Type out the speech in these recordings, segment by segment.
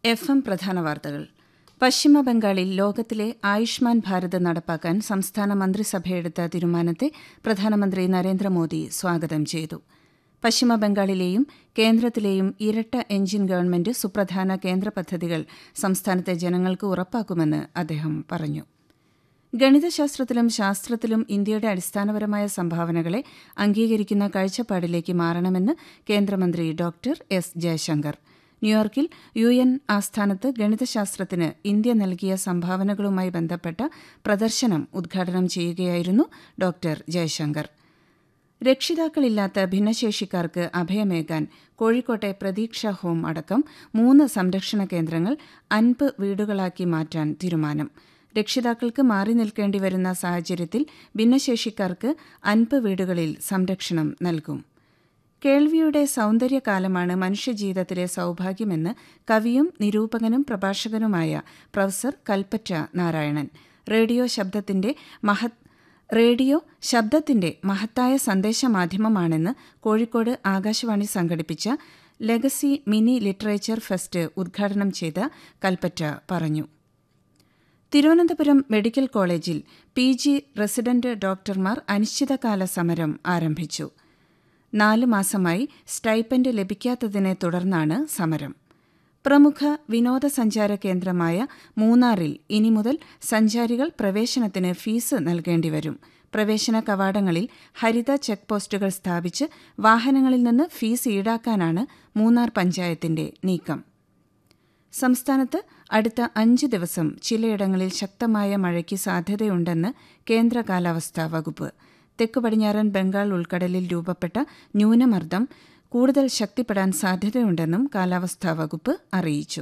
F M പ്രധാന വാർത്തകൾ പശ്ചിമ ബംഗാളിൽ ലോകത്തിലെ ആയുഷ്മാൻ ഭാരത് നടപ്പാക്കാൻ സംസ്ഥാന മന്ത്രിസഭയെടുത്ത തീരുമാനത്തെ പ്രധാനമന്ത്രി നരേന്ദ്രമോദി സ്വാഗതം ചെയ്തു പശ്ചിമ ബംഗാളിലെയും കേന്ദ്രത്തിലെയും ഇരട്ട എഞ്ചിൻ ഗവൺമെന്റ് സുപ്രധാന കേന്ദ്ര പദ്ധതികൾ സംസ്ഥാനത്തെ ജനങ്ങൾക്ക് ഉറപ്പാക്കുമെന്ന് അദ്ദേഹം പറഞ്ഞു ഗണിതശാസ്ത്രത്തിലും ശാസ്ത്രത്തിലും ഇന്ത്യയുടെ അടിസ്ഥാനപരമായ സംഭാവനകളെ അംഗീകരിക്കുന്ന കാഴ്ചപ്പാടിലേക്ക് മാറണമെന്ന് കേന്ദ്രമന്ത്രി ഡോക്ടർ എസ് ജയശങ്കർ ന്യൂയോർക്കിൽ യു എൻ ആസ്ഥാനത്ത് ഗണിതശാസ്ത്രത്തിന് ഇന്ത്യ നൽകിയ സംഭാവനകളുമായി ബന്ധപ്പെട്ട പ്രദർശനം ഉദ്ഘാടനം ചെയ്യുകയായിരുന്നു ഡോക്ടർ ജയശങ്കർ രക്ഷിതാക്കളില്ലാത്ത ഭിന്നശേഷിക്കാർക്ക് അഭയമേകാൻ കോഴിക്കോട്ടെ പ്രതീക്ഷ ഹോം അടക്കം മൂന്ന് സംരക്ഷണ കേന്ദ്രങ്ങൾ അൻപ് വീടുകളാക്കി മാറ്റാൻ തീരുമാനം രക്ഷിതാക്കൾക്ക് മാറി നിൽക്കേണ്ടി വരുന്ന സാഹചര്യത്തിൽ ഭിന്നശേഷിക്കാർക്ക് അൻപ് വീടുകളിൽ സംരക്ഷണം നൽകും കേൾവിയുടെ സൗന്ദര്യകാലമാണ് മനുഷ്യജീവിതത്തിലെ സൗഭാഗ്യമെന്ന് കവിയും നിരൂപകനും പ്രഭാഷകനുമായ പ്രൊഫസർ കൽപ്പറ്റ നാരായണൻ റേഡിയോ ശബ്ദത്തിന്റെ മഹത് റേഡിയോ ശബ്ദത്തിന്റെ മഹത്തായ സന്ദേശ മാധ്യമമാണെന്ന് കോഴിക്കോട് ആകാശവാണി സംഘടിപ്പിച്ച ലെഗസി മിനി ലിറ്ററേച്ചർ ഫെസ്റ്റ് ഉദ്ഘാടനം ചെയ്ത കൽപ്പറ്റ പറഞ്ഞു തിരുവനന്തപുരം മെഡിക്കൽ കോളേജിൽ പി ജി റെസിഡന്റ് ഡോക്ടർമാർ അനിശ്ചിതകാല സമരം ആരംഭിച്ചു നാല് മാസമായി സ്റ്റൈപ്പൻഡ് ലഭിക്കാത്തതിനെ തുടർന്നാണ് സമരം പ്രമുഖ വിനോദസഞ്ചാര കേന്ദ്രമായ മൂന്നാറിൽ ഇനി മുതൽ സഞ്ചാരികൾ പ്രവേശനത്തിന് ഫീസ് നൽകേണ്ടിവരും പ്രവേശന കവാടങ്ങളിൽ ഹരിത ചെക്ക് പോസ്റ്റുകൾ സ്ഥാപിച്ച് വാഹനങ്ങളിൽ നിന്ന് ഫീസ് ഈടാക്കാനാണ് മൂന്നാർ പഞ്ചായത്തിന്റെ നീക്കം സംസ്ഥാനത്ത് അടുത്ത അഞ്ച് ദിവസം ചിലയിടങ്ങളിൽ ശക്തമായ മഴയ്ക്ക് സാധ്യതയുണ്ടെന്ന് കേന്ദ്ര കാലാവസ്ഥാ വകുപ്പ് തെക്കു പടിഞ്ഞാറൻ ബംഗാൾ ഉൾക്കടലിൽ രൂപപ്പെട്ട ന്യൂനമർദ്ദം കൂടുതൽ ശക്തിപ്പെടാൻ സാധ്യതയുണ്ടെന്നും കാലാവസ്ഥാ വകുപ്പ് അറിയിച്ചു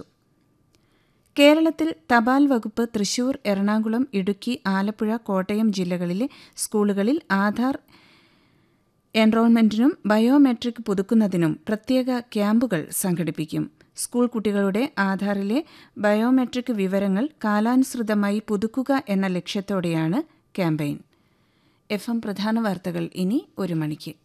കേരളത്തിൽ തപാൽ വകുപ്പ് തൃശൂർ എറണാകുളം ഇടുക്കി ആലപ്പുഴ കോട്ടയം ജില്ലകളിലെ സ്കൂളുകളിൽ ആധാർ എൻറോൾമെന്റിനും ബയോമെട്രിക് പുതുക്കുന്നതിനും പ്രത്യേക ക്യാമ്പുകൾ സംഘടിപ്പിക്കും സ്കൂൾ കുട്ടികളുടെ ആധാറിലെ ബയോമെട്രിക് വിവരങ്ങൾ കാലാനുസൃതമായി പുതുക്കുക എന്ന ലക്ഷ്യത്തോടെയാണ് ക്യാമ്പയിൻ എഫ് എം പ്രധാന വാർത്തകൾ ഇനി ഒരു മണിക്ക്